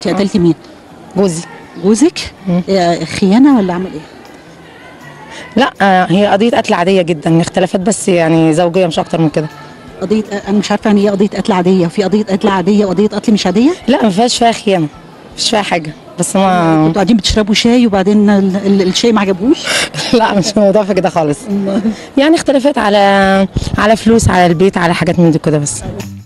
انت قتلتي مين جوزي جوزك مم. آه، خيانه ولا عمل ايه لا آه، هي قضيه قتل عاديه جدا اختلافات بس يعني زوجيه مش اكتر من كده قضيه آه، انا مش عارفه يعني ايه قضيه قتل عاديه وفي قضيه قتل عاديه وقضيه قتل مش عاديه لا ما فيهاش فيها خيانه مش فيها حاجه بس ما كنتوا قاعدين بتشربوا شاي وبعدين ال- ال- الشاي ما عجبوش لا مش الموضوع في كده خالص يعني اختلافات على على فلوس على البيت على حاجات من دي كده بس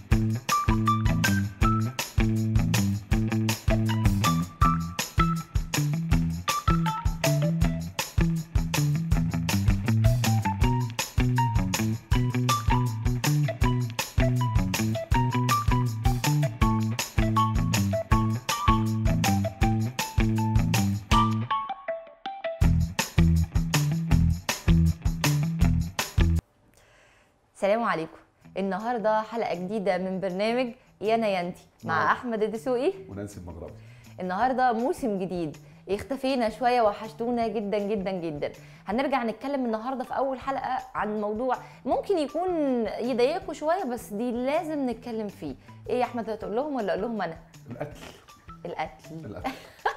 السلام عليكم النهارده حلقه جديده من برنامج يانا يانتي مع احمد الدسوقي ونانسي المغربي النهارده موسم جديد اختفينا شويه وحشتونا جدا جدا جدا هنرجع نتكلم النهارده في اول حلقه عن موضوع ممكن يكون يضايقكم شويه بس دي لازم نتكلم فيه ايه يا احمد هتقول لهم ولا اقول لهم انا القتل القتل القتل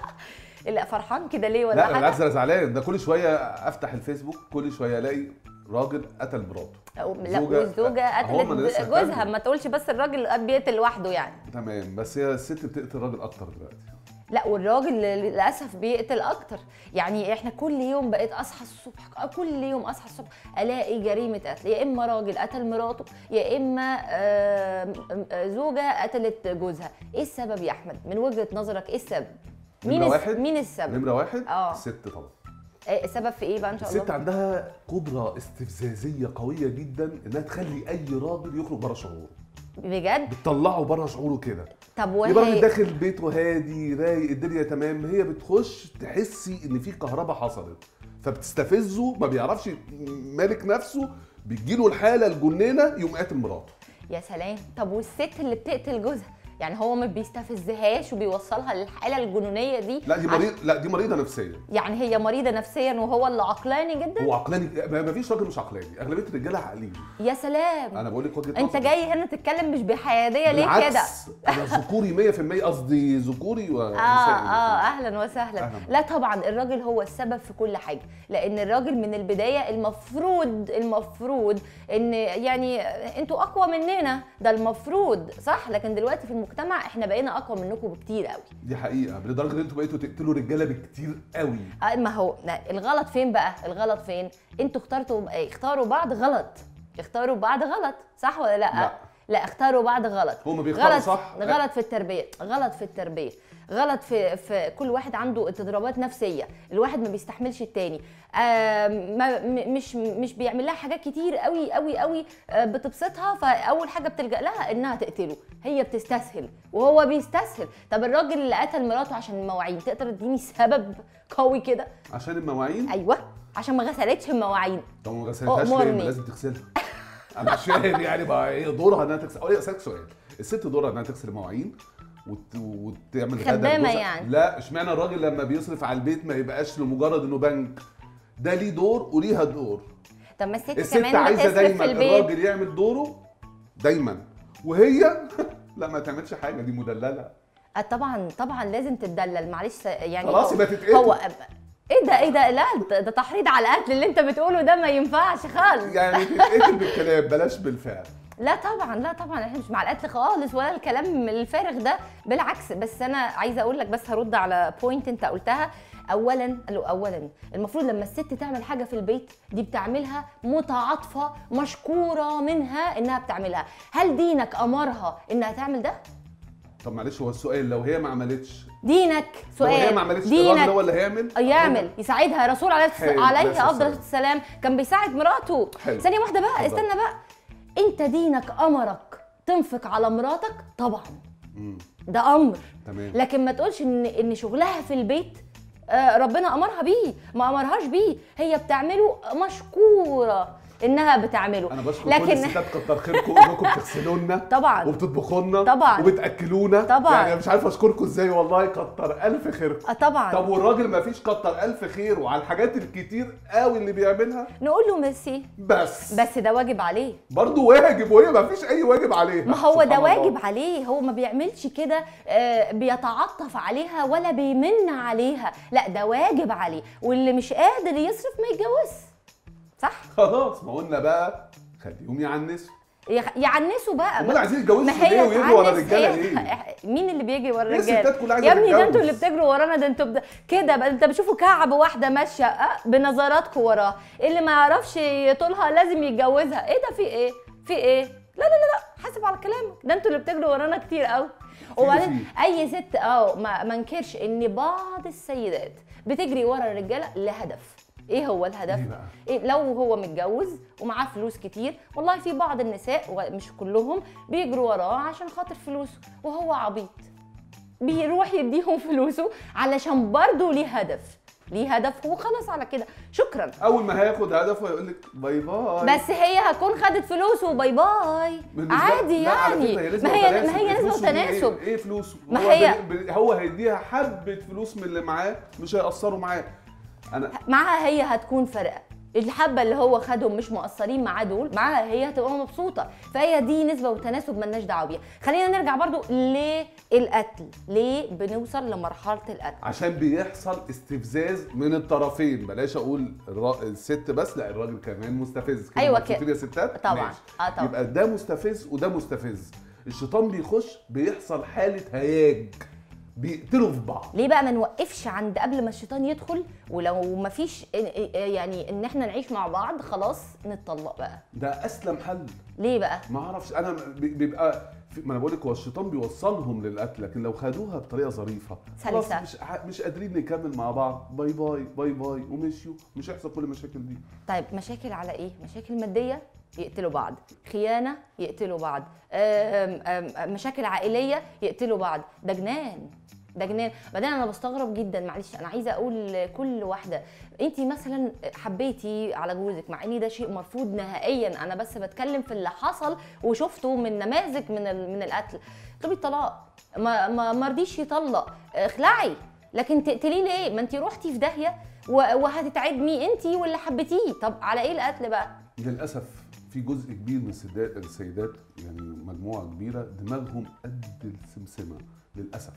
لا فرحان كده ليه ولا لا حاجه بالعكس انا زعلان ده كل شويه افتح الفيسبوك كل شويه الاقي راجل قتل مراته أو- لا زوجة- والزوجه أهو ما أنا قتلت لسه جوزها هكمل. ما تقولش بس الراجل بيقتل لوحده يعني تمام بس هي الست بتقتل الراجل اكتر دلوقتي لا والراجل للاسف بيقتل اكتر يعني احنا كل يوم بقيت اصحى الصبح كل يوم اصحى الصبح الاقي جريمه قتل يا اما راجل قتل مراته يا اما آه، آه، زوجه قتلت جوزها ايه السبب يا احمد من وجهه نظرك ايه السبب مين نمرة الس- واحد مين السبب نمره واحد آه. الست طبعا إيه السبب في ايه بقى ان شاء الست الله عندها قدره استفزازيه قويه جدا انها تخلي اي راجل يخرج بره شعوره بجد بتطلعه بره شعوره كده طب يبقى الراجل وهي داخل بيته هادي رايق الدنيا تمام هي بتخش تحسي ان في كهرباء حصلت فبتستفزه ما بيعرفش مالك نفسه بتجيله الحاله الجنينه يقوم قاتل مراته يا سلام طب والست اللي بتقتل جوزها يعني هو ما بيستفزهاش وبيوصلها للحاله الجنونيه دي لا دي عش- مريض لا دي مريضه نفسيه يعني هي مريضه نفسيا وهو اللي عقلاني جدا هو عقلاني ما ما فيش راجل مش عقلاني اغلبيه الرجاله عقليين يا سلام انا بقول لك وجهه انت نظري. جاي هنا تتكلم مش بحياديه ليه كده بالعكس، انا ذكوري 100% قصدي ذكوري اه ونسائي اه اهلا وسهلا أهلاً. لا طبعا الراجل هو السبب في كل حاجه لان الراجل من البدايه المفروض المفروض ان يعني انتوا اقوى مننا ده المفروض صح لكن دلوقتي في المجتمع احنا بقينا اقوى منكم بكتير قوي دي حقيقه لدرجه ان انتوا بقيتوا تقتلوا رجاله بكتير قوي آه، ما هو لا، الغلط فين بقى الغلط فين انتوا اخترتوا اختاروا بعض غلط اختاروا بعض غلط صح ولا لا لا. لا اختاروا بعض غلط هما بيختاروا غلط صح. غلط في التربيه غلط في التربيه غلط في في كل واحد عنده اضطرابات نفسيه الواحد ما بيستحملش التاني آه ما م- مش مش بيعمل لها حاجات كتير قوي قوي قوي آه بتبسطها فاول حاجه بتلجا لها انها تقتله هي بتستسهل وهو بيستسهل طب الراجل اللي قتل مراته عشان المواعين تقدر تديني سبب قوي كده عشان المواعين ايوه عشان ما غسلتش المواعين لو ما غسلتهاش ليه أؤمرني. ما لازم تغسلها انا مش فاهم يعني بقى ايه دورها انها تغسل اقول اسالك سؤال الست دورها انها تغسل المواعين وت... وتعمل غدا خدامة لجوزها؟ يعني. لا اشمعنى الراجل لما بيصرف على البيت ما يبقاش لمجرد انه بنك ده ليه دور وليها دور طب ما الست, الست كمان عايزه بتصرف دايما في البيت الراجل يعمل دوره دايما وهي لا ما تعملش حاجه دي مدلله آه طبعا طبعا لازم تتدلل معلش يعني خلاص هو- يبقى تتقتل. هو ايه ده ايه ده لا ده ده تحريض على القتل اللي انت بتقوله ده ما ينفعش خالص يعني تتقتل بالكلام بلاش بالفعل لا طبعا لا طبعا احنا مش مع القتل خالص ولا الكلام الفارغ ده بالعكس بس انا عايزه اقول لك بس هرد على بوينت انت قلتها اولا قالوا اولا المفروض لما الست تعمل حاجه في البيت دي بتعملها متعاطفه مشكوره منها انها بتعملها هل دينك امرها انها تعمل ده طب معلش هو السؤال لو هي ما عملتش دينك لو هي سؤال ما عملتش الراجل دينك هو اللي هيعمل يعمل يساعدها الرسول عليه حلو، عليه عليه الصلاة افضل والسلام. السلام كان بيساعد مراته حلو. ثانيه واحده بقى اتفضل. استنى بقى انت دينك امرك تنفق على مراتك طبعا مم. ده امر تمام لكن ما تقولش ان ان شغلها في البيت آه، ربنا امرها بيه ما امرهاش بيه هي بتعمله مشكوره انها بتعمله انا بشكر كل لكن الستات كتر خيركم انكم بتغسلوا لنا طبعا وبتطبخوا لنا طبعا. وبتاكلونا طبعا. يعني مش عارف اشكركم ازاي والله كتر الف خيركم آه طبعا طب والراجل ما فيش كتر الف خير وعلى الحاجات الكتير قوي اللي بيعملها نقول له ميرسي بس بس ده واجب عليه برضه واجب وهي ما فيش اي واجب عليها ما هو ده سبحان الله. واجب عليه هو ما بيعملش كده آه، بيتعطف عليها ولا بيمن عليها لا ده واجب عليه واللي مش قادر يصرف ما يتجوز صح خلاص ما قلنا بقى خليهم يعنسوا يخ- يعنسوا بقى امال عايزين يتجوزوا ما ليه هي ويجروا ورا تعنس الرجاله هي- ليه؟ مين اللي بيجري ورا هي الرجاله الستات كلها عايزة يا ابني ده تتجوز. انتوا اللي بتجروا ورانا ده انتوا بد... كده بقى انت بتشوفوا كعب واحده ماشيه أه بنظراتكم وراه اللي ما يعرفش يطولها لازم يتجوزها ايه ده في ايه في ايه لا لا لا لا حاسب على كلامك ده انتوا اللي بتجروا ورانا كتير قوي وبعدين اي ست اه ما ما انكرش ان بعض السيدات بتجري ورا الرجاله لهدف ايه هو الهدف ليه بقى؟ إيه لو هو متجوز ومعاه فلوس كتير والله في بعض النساء ومش كلهم بيجروا وراه عشان خاطر فلوسه وهو عبيط بيروح يديهم فلوسه علشان برضه ليه هدف ليه هدف وخلاص على كده شكرا اول ما هياخد هدفه هيقول لك باي باي بس هي هتكون خدت فلوسه وباي باي بالنسبة- عادي لا، على يعني فكرة ما هي وتناسب. ما هي نسبه فلوسه دي وتناسب ايه, إيه فلوسه ما هو هي- بال- بال- هو هيديها حبه فلوس من اللي معاه مش هيأثروا معاه انا معاها هي هتكون فارقه الحبه اللي هو خدهم مش مقصرين معاه دول معاها هي هتبقى مبسوطه فهي دي نسبه وتناسب ملناش دعوه بيها خلينا نرجع برضو للقتل ليه بنوصل لمرحله القتل عشان بيحصل استفزاز من الطرفين بلاش اقول الر... الست بس لا الراجل كمان مستفز كده أيوة مبسوطين كده. يا ستات طبعاً. ماشي. آه طبعاً. يبقى ده مستفز وده مستفز الشيطان بيخش بيحصل حاله هياج بيقتلوا في بعض ليه بقى ما نوقفش عند قبل ما الشيطان يدخل ولو ما فيش يعني ان احنا نعيش مع بعض خلاص نتطلق بقى ده اسلم حل ليه بقى ما اعرفش انا بي- بيبقى في- ما انا بقول لك هو الشيطان بيوصلهم للقتل لكن لو خدوها بطريقه ظريفه خلاص سلسة. مش ع- مش قادرين نكمل مع بعض باي باي باي باي ومشيوا مش هيحصل كل المشاكل دي طيب مشاكل على ايه مشاكل ماديه يقتلوا بعض خيانه يقتلوا بعض آم، آم، مشاكل عائليه يقتلوا بعض ده جنان ده جنان بعدين انا بستغرب جدا معلش انا عايزه اقول لكل واحده انت مثلا حبيتي على جوزك مع ان ده شيء مرفوض نهائيا انا بس بتكلم في اللي حصل وشفته من نماذج من ال- من القتل طب الطلاق ما ما ما رضيش يطلق اخلعي لكن تقتليه ليه ما انت روحتي في داهيه و- وهتتعدمي انت واللي حبيتيه طب على ايه القتل بقى للاسف في جزء كبير من السيدات السيدات يعني مجموعه كبيره دماغهم قد السمسمه للاسف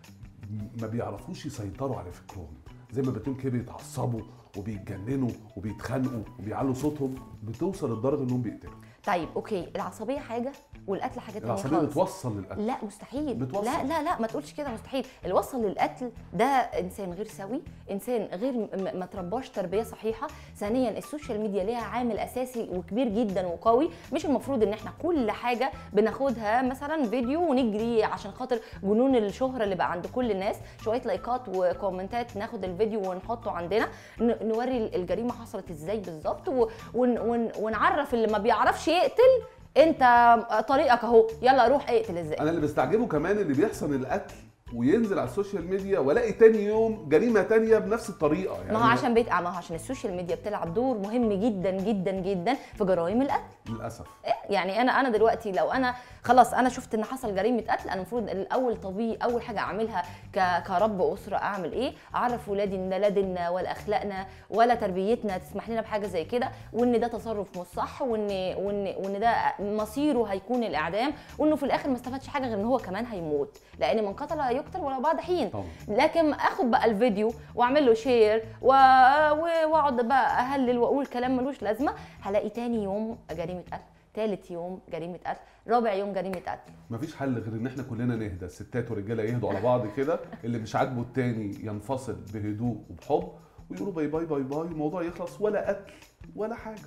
ما بيعرفوش يسيطروا على فكرهم زي ما بتقول كده بيتعصبوا وبيتجننوا وبيتخانقوا وبيعلوا صوتهم بتوصل لدرجه انهم بيقتلوا طيب اوكي العصبيه حاجه والقتل حاجه تانية العصبيه خالص بتوصل للقتل لا مستحيل بتوصل. لا لا لا ما تقولش كده مستحيل اللي وصل للقتل ده انسان غير سوي انسان غير م- م- ما ترباش تربيه صحيحه ثانيا السوشيال ميديا ليها عامل اساسي وكبير جدا وقوي مش المفروض ان احنا كل حاجه بناخدها مثلا فيديو ونجري عشان خاطر جنون الشهره اللي بقى عند كل الناس شويه لايكات وكومنتات ناخد الفيديو ونحطه عندنا ن- نوري الجريمه حصلت ازاي بالظبط و- ون ون ونعرف اللي ما بيعرفش يقتل انت طريقك اهو يلا روح اقتل ازاي انا اللي بستعجبه كمان اللي بيحصل القتل وينزل على السوشيال ميديا والاقي تاني يوم جريمه تانية بنفس الطريقه يعني ما هو عشان بيت ما هو عشان السوشيال ميديا بتلعب دور مهم جدا جدا جدا في جرائم القتل للاسف إيه؟ يعني انا انا دلوقتي لو انا خلاص انا شفت ان حصل جريمه قتل انا المفروض الاول طبيعي اول حاجه اعملها ك- كرب اسره اعمل ايه اعرف ولادي ان لا ديننا ولا اخلاقنا ولا تربيتنا تسمح لنا بحاجه زي كده وان ده تصرف مش صح وان وان وان ده مصيره هيكون الاعدام وانه في الاخر ما استفادش حاجه غير ان هو كمان هيموت لان من قتل يقتل ولو بعد حين طبعا. لكن اخد بقى الفيديو واعمل له شير و- و- واقعد بقى اهلل واقول كلام ملوش لازمه هلاقي تاني يوم جريمه قتل تالت يوم جريمه قتل رابع يوم جريمه قتل مفيش حل غير ان احنا كلنا نهدى الستات والرجاله يهدوا على بعض كده اللي مش عاجبه التاني ينفصل بهدوء وبحب ويقولوا باي باي باي باي الموضوع يخلص ولا قتل ولا حاجه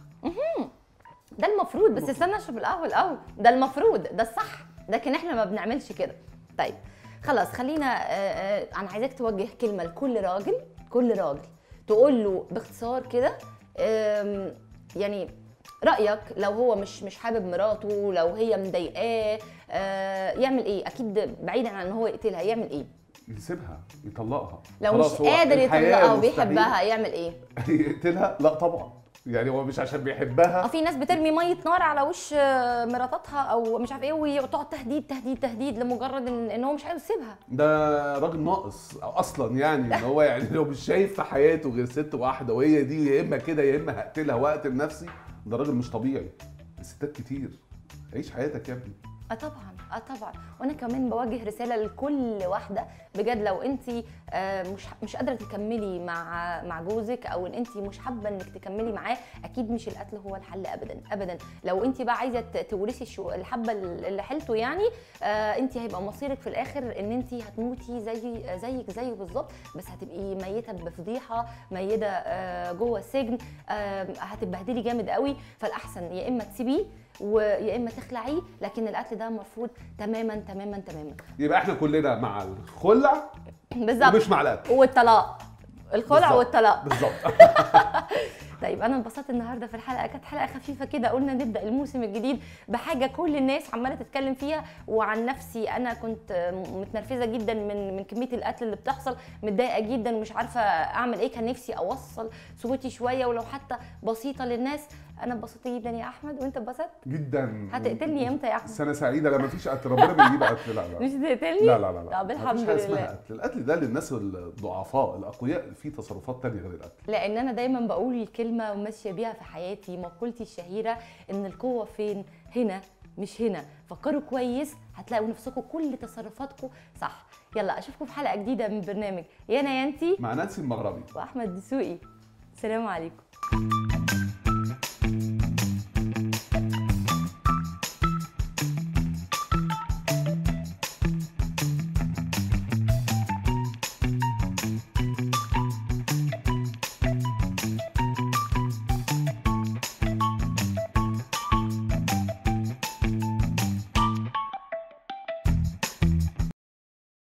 ده المفروض بس استنى اشرب القهوه الاول ده المفروض ده الصح لكن احنا ما بنعملش كده طيب خلاص خلينا آه، آه، انا عايزاك توجه كلمه لكل راجل كل راجل تقول له باختصار كده آم، يعني رايك لو هو مش مش حابب مراته لو هي مضايقاه آه، يعمل ايه اكيد بعيدا عن ان هو يقتلها يعمل ايه يسيبها يطلقها لو خلاص مش هو قادر الحياة يطلقها مستحيل وبيحبها يعمل ايه يقتلها لا طبعا يعني هو مش عشان اه بيحبها في ناس بترمي ميه نار على وش آه، مراتاتها او مش عارف ايه وتقعد تهديد تهديد تهديد لمجرد ان, إن هو مش عايز يسيبها ده راجل ناقص اصلا يعني ان هو يعني لو مش شايف في حياته غير ست واحده وهي دي يا اما كده يا اما هقتلها واقتل نفسي ده راجل مش طبيعي الستات كتير عيش حياتك يا ابني اه طبعا اه طبعا وانا كمان بوجه رساله لكل واحده بجد لو انت مش مش قادره تكملي مع مع جوزك او ان انت مش حابه انك تكملي معاه اكيد مش القتل هو الحل ابدا ابدا لو انت بقى عايزه ت- تورثي الشو- الحبه اللي حيلته يعني آه، انت هيبقى مصيرك في الاخر ان انت هتموتي زي زيك زيه بالظبط بس هتبقي ميته بفضيحه ميته آه، جوه السجن آه، هتتبهدلي جامد قوي فالاحسن يا اما تسيبيه ويا اما تخلعيه لكن القتل ده مرفوض تماما تماما تماما يبقى احنا كلنا مع الخلع بالظبط ومش مع القتل والطلاق الخلع بالظبط. والطلاق بالظبط طيب انا انبسطت النهارده في الحلقه كانت حلقه خفيفه كده قلنا نبدا الموسم الجديد بحاجه كل الناس عماله تتكلم فيها وعن نفسي انا كنت متنرفزه جدا من من كميه القتل اللي بتحصل متضايقه جدا ومش عارفه اعمل ايه كان نفسي اوصل صوتي شويه ولو حتى بسيطه للناس انا اتبسطت جدا يا احمد وانت اتبسطت جدا هتقتلني امتى يا احمد سنه سعيده لا مفيش قتل ربنا بيجيب قتل لا لا مش هتقتلني لا لا لا لا طب مفيش الحمد حاجة اسمها لله قتل القتل ده للناس الضعفاء الاقوياء في تصرفات تانية غير القتل لان انا دايما بقول الكلمه وماشيه بيها في حياتي مقولتي الشهيره ان القوه فين هنا مش هنا فكروا كويس هتلاقوا نفسكم كل تصرفاتكم صح يلا اشوفكم في حلقه جديده من برنامج يانا يا انتي مع نانسي المغربي واحمد دسوقي سلام عليكم